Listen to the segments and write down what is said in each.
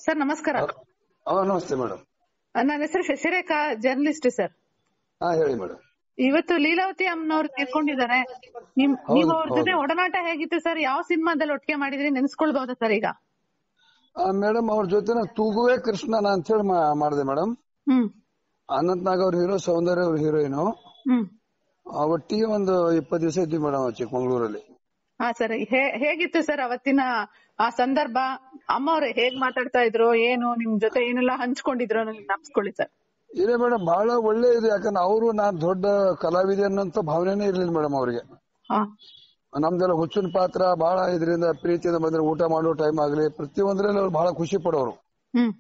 Sir ನಮಸ್ಕಾರ ಹಾ ನಮಸ್ತೆ ಮೇಡಮ್ ನನ್ನ ಹೆಸರು ಶಶಿರೇಖಾ ಜರ್ನಲಿಸ್ಟ್ ಸರ್ ಹಾ ಹೇಳಿ ಮೇಡಮ್ ಇವತ್ತು ಲೀಲಾವತಿ ಅಮ್ಮನವ್ರು ತೀರ್ಕೊಂಡಿದ್ದಾರೆ ನಿಮ್ ಹೌದು, ನೀವು ಅವ್ರ ಜೊತೆ ಹೌದು. ಒಡನಾಟ ಹೇಗಿತ್ತು ಸರ್ ಯಾವ ಸಿನಿಮಾದಲ್ಲಿ ಒಟ್ಟಿಗೆ ಮಾಡಿದ್ರಿ ನೆನ್ಸ್ಕೊಳ್ಬಹುದಾ ಸರ್ ಈಗ ಮೇಡಮ್ ಅವ್ರ ಜೊತೆ ನಾವು ತೂಗುವೆ ಕೃಷ್ಣನ ಅಂತ ಹೇಳಿ ಮಾಡಿದೆ ಮೇಡಮ್ ಹ್ಮ್ ಅನಂತ್ ನಾಗ್ ಅವ್ರ ಹೀರೋ ಸೌಂದರ್ಯ ಅವ್ರ ಹೀರೋಯಿನ್ ಹ್ಮ್ ಒಟ್ಟಿಗೆ ಒಂದು ಇಪ್ಪತ್ತು ದಿವಸ ಇದ್ವಿ ಮೇಡಮ್ ಚಿಕ್ಕಮಂಗ್ಳೂರಲ್ಲಿ ಹಾ ಸರ್ ಹೇಗಿತ್ತು ಸರ್ ಅವತ್ತಿನ ಆ ಸಂದರ್ಭ ಅಮ್ಮ ಅವ್ರು ಹೇಗ್ ಮಾತಾಡ್ತಾ ಇದ್ರು ಏನು ನಿಮ್ ಜೊತೆ ಏನೆಲ್ಲ ಹಂಚ್ಕೊಂಡಿದ್ರು ನಮ್ಸ್ಕೊಳ್ಳಿ ಸರ್ ಇದೆ ಮೇಡಮ್ ಬಹಳ ಒಳ್ಳೆ ಇದೆ ಯಾಕಂದ್ರೆ ಅವರು ನಾನ್ ದೊಡ್ಡ ಕಲಾವಿದೆ ಅನ್ನೋಂತ ಭಾವನೆನೇ ಇರ್ಲಿಲ್ಲ ಮೇಡಮ್ ಅವ್ರಿಗೆ ಹಾ ನಮ್ದೆಲ್ಲ ಹುಚ್ಚಿನ ಪಾತ್ರ ಬಹಳ ಇದರಿಂದ ಪ್ರೀತಿಯಿಂದ ಬಂದ್ರೆ ಊಟ ಮಾಡೋ ಟೈಮ್ ಆಗ್ಲಿ ಪ್ರತಿಯೊಂದ್ರಲ್ಲಿ ಅವ್ರು ಬಹಳ ಖುಷಿ ಪಡೋರು ಹ್ಮ್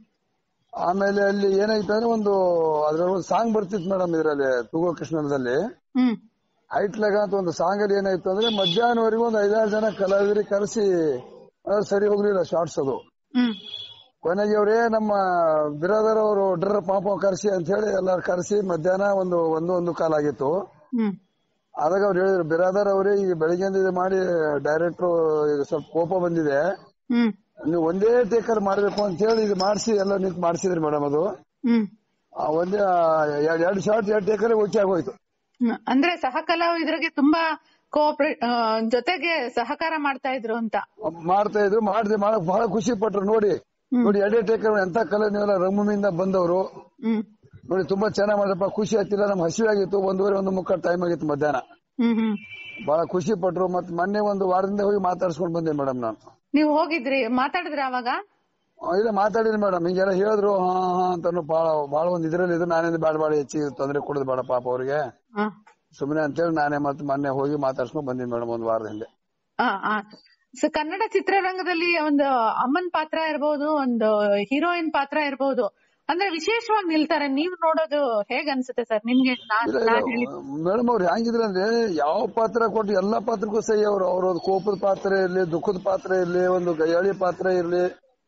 ಆಮೇಲೆ ಅಲ್ಲಿ ಏನಾಯ್ತು ಅಂದ್ರೆ ಒಂದು ಅದ್ರಲ್ಲಿ ಒಂದು ಸಾಂಗ್ ಬರ್ತಿತ್ತು ಮೇಡಮ್ ಇದರಲ್ಲಿ ತೂಗೋ ಕೃಷ್ಣದಲ್ಲಿ ಹ್ಮ್ ಐಟ್ಲಾಗ ಅಂತ ಒಂದು ಸಾಂಗ್ ಅಲ್ಲಿ ಏನಾಯ್ತು ಅಂದ್ರೆ ಮಧ್ಯಾಹ್ನವರೆಗೂ ಒಂದು ಐದಾರು ಜನ ಕಲಾವಿದರಿಗೆ ಕರೆಸಿ ಅದು ಸರಿ ಹೋಗ್ಲಿಲ್ಲ ಶಾರ್ಟ್ಸ್ ಅದು ಹ್ಮ್ ಕೊನೆಗೆ ಅವರೇ ನಮ್ಮ ಬಿರಾದರ್ ಅವರು ಡ್ರರ್ ಪಾಪ ಕರೆಸಿ ಅಂತ ಹೇಳಿ ಎಲ್ಲಾರು ಕರೆಸಿ ಮಧ್ಯಾಹ್ನ ಒಂದು ಒಂದು ಒಂದು ಕಾಲ ಆಗಿತ್ತು ಹ್ಮ್ ಆದಾಗ ಅವ್ರು ಹೇಳಿದ್ರು ಬಿರಾದರ್ ಅವರೇ ಈಗ ಬೆಳಿಗ್ಗೆಯಿಂದ ಇದು ಮಾಡಿ ಡೈರೆಕ್ಟರ್ ಈಗ ಸ್ವಲ್ಪ ಕೋಪ ಬಂದಿದೆ ಹ್ಮ್ ನೀವು ಒಂದೇ ಟೇಕರ್ ಮಾಡ್ಬೇಕು ಅಂತ ಹೇಳಿ ಇದು ಮಾಡಿಸಿ ಎಲ್ಲ ನಿಂತು ಮಾಡಿಸಿದ್ರಿ ಮೇಡಮ್ ಅದು ಹ್ಮ್ ಆ ಒಂದೇ ಎರಡ್- ಎರಡು ಶಾರ್ಟ್ ಎರಡು ಟೇಕರ್ ಓಕೆ ಆಗೋಯ್ತು ಹ್ಮ್. ಅಂದ್ರೆ ಸಹ ಕಲಾವಿದರಿಗೆ ತುಂಬಾ ಕೋಆಪರೇಟ್ ಜೊತೆಗೆ ಸಹಕಾರ ಮಾಡ್ತಾ ಇದ್ರು ಅಂತ ಮಾಡ್ತಾ ಇದ್ರು ಮಾಡಿದೆ ಮಾಡಕ್ ಬಹಳ ಖುಷಿ ಪಟ್ರು ನೋಡಿ ಹ್ಮ್. ನೋಡಿ ಎರಡೇ ಟೇಕರ್ ಎಂತ ಕಲೆ ನೀವೆಲ್ಲ ರಂಗಭೂಮಿಯಿಂದ ಬಂದವರು ಹ್ಮ್ ನೋಡಿ ತುಂಬಾ ಚೆನ್ನಾಗ್ ಮಾಡಪ್ಪ ಖುಷಿ ಆಗ್ತಿಲ್ಲ ನಮ್ ಹಸಿವೆ ಆಗಿತ್ತು ಒಂದೂವರೆ ಒಂದು ಮುಕ್ಕಾಲು ಟೈಮ್ ಆಗಿತ್ತು ಮಧ್ಯಾಹ್ನ ಹ್ಮ್ ಹ್ಮ್ ಬಹಳ ಖುಷಿ ಪಟ್ರು ಮತ್ತೆ ಮೊನ್ನೆ ಒಂದು ವಾರದಿಂದ ಹೋಗಿ ಮಾತಾಡ್ಸ್ಕೊಂಡ್ ಬಂದೆ ಮೇಡಮ್ ನಾನು ನೀವು ಹೋಗಿದ್ರಿ ಮಾತಾಡಿದ್ರ ಅವಾಗ ಆ, ಇಲ್ಲ ಮಾತಾಡಿದ್ರಿ ಮೇಡಮ್ ಹಿಂಗೆಲ್ಲ ಹೇಳಿದ್ರು ಹಾ ಹಾ ಅಂತ ಬಹಳ ಬಹಳ ಒಂದ್ ಇದ್ರಲ್ಲಿ ಇದು ನಾನೇನು ಬೇಡ ಬೇಡ ಹೆಚ್ಚಿಗೆ ತೊಂದರೆ ಕೊಡೋದು ಬೇಡ ಪಾಪ ಅವ್ರಿಗೆ ಹ. ಸುಮ್ಮನೆ ಅಂತೇಳಿ ನಾನೇ ಮತ್ತೆ ಮೊನ್ನೆ ಹೋಗಿ ಮಾತಾಡ್ಸ್ಕೊಂಡ್ ಬಂದಿನಿ ಮೇಡಮ್ ಒಂದ್ ವಾರದ ಹಿಂದೆ ಆ, ಆ. ಸೊ ಕನ್ನಡ ಚಿತ್ರರಂಗದಲ್ಲಿ ಒಂದು ಅಮ್ಮನ್ ಪಾತ್ರ ಇರ್ಬೋದು ಒಂದು ಹೀರೋಯಿನ್ ಪಾತ್ರ ಇರ್ಬೋದು ಅಂದ್ರೆ ವಿಶೇಷವಾಗಿ ನಿಲ್ತಾರೆ ನೀವು ನೋಡೋದು ಹೇಗ್ ಅನ್ಸುತ್ತೆ ಸರ್ ನಿಮ್ಗೆ ನಾನ್ ಇಲ್ಲ ನಾನ್ ಹೇಳಿ ಮೇಡಮ್ ಅವ್ರು ಹೆಂಗಿದ್ರು ಅಂದ್ರೆ ಯಾವ ಪಾತ್ರ ಕೊಟ್ಟು ಎಲ್ಲಾ ಪಾತ್ರಕ್ಕೂ ಸಹಿ ಅವರು ಅವ್ರ ಕೋಪದ ಪಾತ್ರ ಇರ್ಲಿ ದುಃಖದ ಪಾತ್ರ ಇರ್ಲಿ ಒಂದು ಗಯ್ಯಾಳಿ ಪಾತ್ರ ಇರ್ಲಿ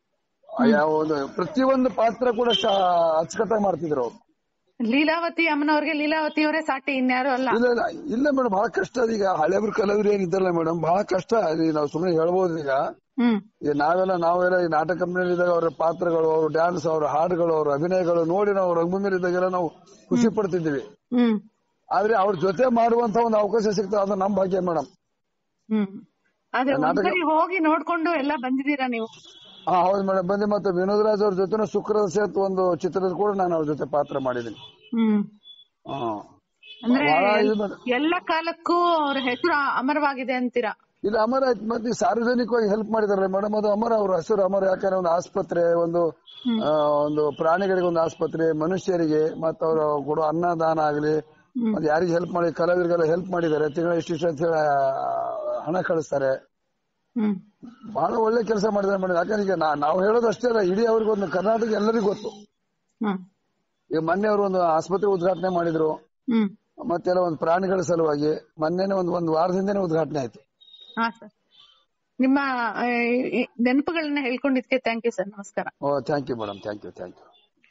ಆ ಯಾವ ಒಂದು ಪ್ರತಿಯೊಂದು ಪಾತ್ರ ಕೂಡ ಶಾ- ಅಚ್ಚುಕಟ್ಟಾಗಿ ಮಾಡ್ತಿದ್ರು ಅವ್ರು ಲೀಲಾವತಿ ಅಮ್ಮನವ್ರಿಗೆ ಲೀಲಾವತಿ ಅವರೇ ಸಾಟಿ ಇನ್ಯಾರು ಅಲ್ಲ ಇಲ್ಲ ಇಲ್ಲ ಇಲ್ಲ ಮೇಡಮ್ ಬಹಳ ಕಷ್ಟ ಅದು ಈಗ ಹಳೆಬ್ರು ಕಲಾವಿದ್ರು ಏನಿದ್ದಾರಲ್ಲ ಮೇಡಮ್ ಬಹಳ ಕಷ್ಟ ಅದು ನಾವು ಸುಮ್ಮನೆ ಹೇಳ್ಬೋದು ಈಗ ಹ್ಮ್ ಈಗ ನಾವೆಲ್ಲ ನಾವೆಲ್ಲ ಈ ನಾಟಕ ಕಂಪನಿಯಲ್ಲಿ ಇದ್ದಾಗ ಅವರ ಪಾತ್ರಗಳು ಅವ್ರ ಡ್ಯಾನ್ಸ್ ಅವ್ರ ಹಾಡುಗಳು ಅವ್ರ ಅಭಿನಯಗಳು ನೋಡಿ ನಾವು ರಂಗಭೂಮಿಯಲ್ಲಿ ಇದ್ದಾಗೆಲ್ಲ ನಾವು ಖುಷಿ ಪಡ್ತಿದ್ವಿ ಹ್ಮ್ ಆದ್ರೆ ಅವ್ರ ಜೊತೆ ಮಾಡುವಂತ ಒಂದು ಅವಕಾಶ ಸಿಗ್ತದೆ ಅದು ನಮ್ಮ ಭಾಗ್ಯ ಮೇಡಮ್ ಹ್ಮ್ ಅದೇ ನಾಟಕ- ಒಂದ್ಸರಿ ಹೋಗಿ ನೋಡ್ಕೊಂಡು ಎಲ್ಲ ಬಂದಿದ್ದೀರಾ ನೀವು ಹಾ ಹೌದು ಮೇಡಮ್ ಬಂದೆ ಮತ್ತೆ ವಿನೋದ್ ರಾಜ್ ಅವ್ರ ಜೊತೆ ಶುಕ್ರದ ಸೇತು ಒಂದು ಚಿತ್ರದ ಕೂಡ ನಾನು ಅವ್ರ ಜೊತೆ ಪಾತ್ರ ಮಾಡಿದ್ದೀನಿ ಹ್ಮ್ ಹಾ ಅಂದ್ರೆ ಬಹಳ ಇದು ಎಲ್- ಮೇಡಮ್. ಎಲ್ಲ ಕಾಲಕ್ಕೂ ಅವ್ರ ಹೆಸರು ಅಮರವಾಗಿದೆ ಅಂತೀರಾ ಇದು ಅಮರ ಆಯ್ತು ಮತ್ತೆ ಸಾರ್ವಜನಿಕವಾಗಿ ಹೆಲ್ಪ್ ಮಾಡಿದಾರೆ ಮೇಡಮ್ ಅದು ಅಮರ ಅವ್ರ ಹೆಸರು ಅಮರ ಯಾಕಂದ್ರೆ ಒಂದು ಆಸ್ಪತ್ರೆ ಒಂದು ಆ, ಒಂದು ಪ್ರಾಣಿಗಳಿಗೆ ಒಂದು ಆಸ್ಪತ್ರೆ ಮನುಷ್ಯರಿಗೆ ಮತ್ತೆ ಅವರು ಕೊಡೋ ಅನ್ನದಾನ ಆಗಲಿ ಹ್ಮ್. ಮತ್ತೆ ಯಾರಿಗೆ ಹೆಲ್ಪ್ ಮಾಡಿ ಕಲಾವಿದರಿಗೆಲ್ಲ ಹೆಲ್ಪ್ ಮಾಡಿದ್ದಾರೆ ತಿಂಗಳ ಇಷ್ಟಿಷ್ಟು ಅಂತ ಹೇಳಿ ಆ, ಹಣ ಕಳಿಸ್ತಾರೆ ಹ್ಮ್ ಬಹಳ ಒಳ್ಳೆ ಕೆಲಸ ಮಾಡಿದ್ದಾರೆ ಮೇಡಮ್ ಯಾಕಂದ್ರೆ ಈಗ ನಾ- ನಾವು ಹೇಳೋದು ಅಷ್ಟೇ ಅಲ್ಲ ಇಡೀ ಅವ್ರಿಗೆ ಒಂದು ಕರ್ನಾಟಕ ಎಲ್ಲರಿಗೂ ಗೊತ್ತು ಹ್ಮ್ ಈಗ ಮೊನ್ನೆ ಅವರು ಒಂದು ಆಸ್ಪತ್ರೆ ಉದ್ಘಾಟನೆ ಮಾಡಿದ್ರು ಹ್ಮ್ ಮತ್ತೆಲ್ಲ ಒಂದು ಪ್ರಾಣಿಗಳ ಸಲುವಾಗಿ ಮೊನ್ನೆನೆ ಒಂದು ಒಂದು ವಾರದ ಹಿಂದೆನೆ ಉದ್ಘಾಟನೆ ಆಯ್ತು ಹಾ ಸರ್ ನಿಮ್ಮ ಆ, ಈ ನೆನಪುಗಳನ್ನ ಹೇಳ್ಕೊಂಡಿದ್ಕೆ ಥ್ಯಾಂಕ್ ಯು ಸರ್ ನಮಸ್ಕಾರ ಓ thank you madam thank you thank you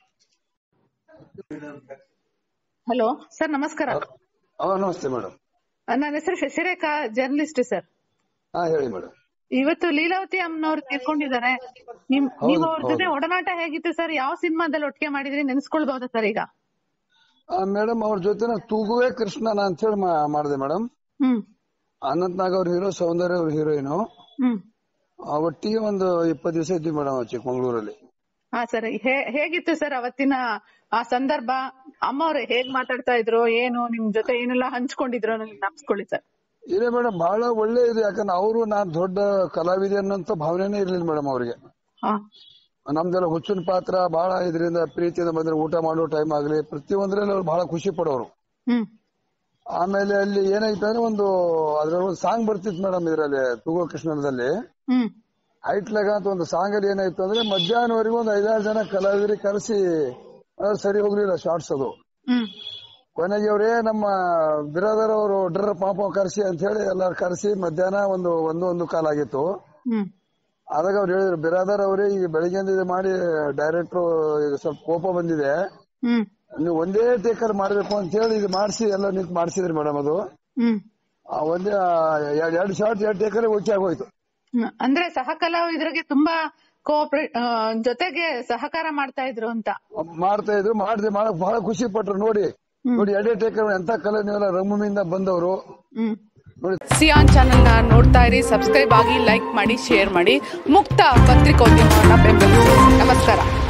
hello sir ನಮಸ್ಕಾರ ಹಾ ನಮಸ್ತೆ ಮೇಡಮ್ ನನ್ನ ಹೆಸರು ಶಶಿರೇಖಾ ಜರ್ನಲಿಸ್ಟ್ ಸರ್ ಹಾ ಹೇಳಿ ಮೇಡಮ್ ಇವತ್ತು ಲೀಲಾವತಿ ಅಮ್ಮನವ್ರು ತೀರ್ಕೊಂಡಿದ್ದಾರೆ ನಿಮ್ ಹೌದು, ನೀವು ಅವ್ರ ಜೊತೆ ಹೌದು. ಒಡನಾಟ ಹೇಗಿತ್ತು ಸರ್ ಯಾವ ಸಿನಿಮಾದಲ್ಲಿ ಒಟ್ಟಿಗೆ ಮಾಡಿದ್ರಿ ನೆನ್ಸ್ಕೊಳ್ಬಹುದಾ ಸರ್ ಈಗ ಮೇಡಮ್ ಅವ್ರ ಜೊತೆ ನಾವು ತೂಗುವೆ ಕೃಷ್ಣನ ಅಂತ ಹೇಳಿ ಮಾಡಿದೆ ಮೇಡಮ್ ಹ್ಮ್ ಅನಂತ್ ನಾಗ್ ಅವ್ರ ಹೀರೋ ಸೌಂದರ್ಯ ಅವ್ರ ಹೀರೋಯಿನ್ ಹ್ಮ್ ಒಟ್ಟಿಗೆ ಒಂದು ಇಪ್ಪತ್ತು ದಿವಸ ಇದ್ವಿ ಮೇಡಮ್ ಚಿಕ್ಕಮಂಗ್ಳೂರಲ್ಲಿ ಹಾ ಸರ್ ಹೇಗಿತ್ತು ಸರ್ ಅವತ್ತಿನ ಆ ಸಂದರ್ಭ ಅಮ್ಮ ಅವ್ರು ಹೇಗ್ ಮಾತಾಡ್ತಾ ಇದ್ರು ಏನು ನಿಮ್ ಜೊತೆ ಏನೆಲ್ಲ ಹಂಚ್ಕೊಂಡಿದ್ರು ನಮ್ಸ್ಕೊಳ್ಳಿ ಸರ್ ಇದೆ ಮೇಡಮ್ ಬಹಳ ಒಳ್ಳೆ ಇದು ಯಾಕಂದ್ರೆ ಅವರು ನಾನ್ ದೊಡ್ಡ ಕಲಾವಿದೆ ಅನ್ನೋಂತ ಭಾವನೆನೇ ಇರ್ಲಿಲ್ಲ ಮೇಡಮ್ ಅವ್ರಿಗೆ ಹಾ ನಮ್ದೆಲ್ಲ ಹುಚ್ಚಿನ ಪಾತ್ರ ಬಹಳ ಇದರಿಂದ ಪ್ರೀತಿಯಿಂದ ಬಂದ್ರೆ ಊಟ ಮಾಡೋ ಟೈಮ್ ಆಗ್ಲಿ ಪ್ರತಿಯೊಂದ್ರಲ್ಲಿ ಅವ್ರು ಬಹಳ ಖುಷಿ ಪಡೋರು ಹ್ಮ್ ಆಮೇಲೆ ಅಲ್ಲಿ ಏನಾಯ್ತು ಅಂದ್ರೆ ಒಂದು ಅದ್ರಲ್ಲಿ ಒಂದು ಸಾಂಗ್ ಬರ್ತಿತ್ತು ಮೇಡಮ್ ಇದರಲ್ಲಿ ತೂಗೋ ಕೃಷ್ಣದಲ್ಲಿ ಹ್ಮ್ ಐಟ್ಲಾಗ ಅಂತ ಒಂದು ಸಾಂಗ್ ಅಲ್ಲಿ ಏನಾಯ್ತು ಅಂದ್ರೆ ಮಧ್ಯಾಹ್ನವರೆಗೂ ಒಂದು ಐದಾರು ಜನ ಕಲಾವಿದರಿಗೆ ಕರೆಸಿ ಅದು ಸರಿ ಹೋಗ್ಲಿಲ್ಲ ಶಾರ್ಟ್ಸ್ ಅದು ಹ್ಮ್ ಕೊನೆಗೆ ಅವರೇ ನಮ್ಮ ಬಿರಾದರ್ ಅವರು ಡ್ರರ್ ಪಾಪ ಕರೆಸಿ ಅಂತ ಹೇಳಿ ಎಲ್ಲಾರು ಕರೆಸಿ ಮಧ್ಯಾಹ್ನ ಒಂದು ಒಂದು ಒಂದು ಕಾಲ ಆಗಿತ್ತು ಹ್ಮ್ ಆದಾಗ ಅವ್ರು ಹೇಳಿದ್ರು ಬಿರಾದರ್ ಅವರೇ ಈಗ ಬೆಳಿಗ್ಗೆಯಿಂದ ಇದು ಮಾಡಿ ಡೈರೆಕ್ಟರ್ ಈಗ ಸ್ವಲ್ಪ ಕೋಪ ಬಂದಿದೆ ಹ್ಮ್ ನೀವು ಒಂದೇ ಟೇಕರ್ ಮಾಡ್ಬೇಕು ಅಂತ ಹೇಳಿ ಇದು ಮಾಡಿಸಿ ಎಲ್ಲ ನಿಂತು ಮಾಡಿಸಿದ್ರಿ ಮೇಡಮ್ ಅದು ಹ್ಮ್ ಆ ಒಂದೇ ಎರಡು ಶಾರ್ಟ್ ಎರಡು ಟೇಕರ್ ಓಕೆ ಆಗೋಯ್ತು ಹ್ಮ್. ಅಂದ್ರೆ ಸಹ ಕಲಾವಿದರಿಗೆ ತುಂಬಾ ಕೋಆಪರೇಟ್ ಜೊತೆಗೆ ಸಹಕಾರ ಮಾಡ್ತಾ ಇದ್ರು ಅಂತ ಮಾಡ್ತಾ ಇದ್ರು ಮಾಡಿದೆ ಮಾಡಕ್ ಬಹಳ ಖುಷಿ ಪಟ್ರು ನೋಡಿ ನೋಡಿ ಎಡೆ ಟೇಕರ್ ಎಂತ ಕಲೆ ನೀವೆಲ್ಲ ರಂಗಭೂಮಿಯಿಂದ ಬಂದವರು ಹ್ಮ್ ನೋಡಿ ಸಿಯಾನ್ ಚಾನೆಲ್ ನ ನೋಡ್ತಾ ಇರಿ ಸಬ್ಸ್ಕ್ರೈಬ್ ಆಗಿ ಲೈಕ್ ಮಾಡಿ ಶೇರ್ ಮಾಡಿ ಮುಕ್ತ ಪತ್ರಿಕೋದ್ಯಮವನ್ನ ಬೆಂಬಲಿಸಿ ನಮಸ್ಕಾರ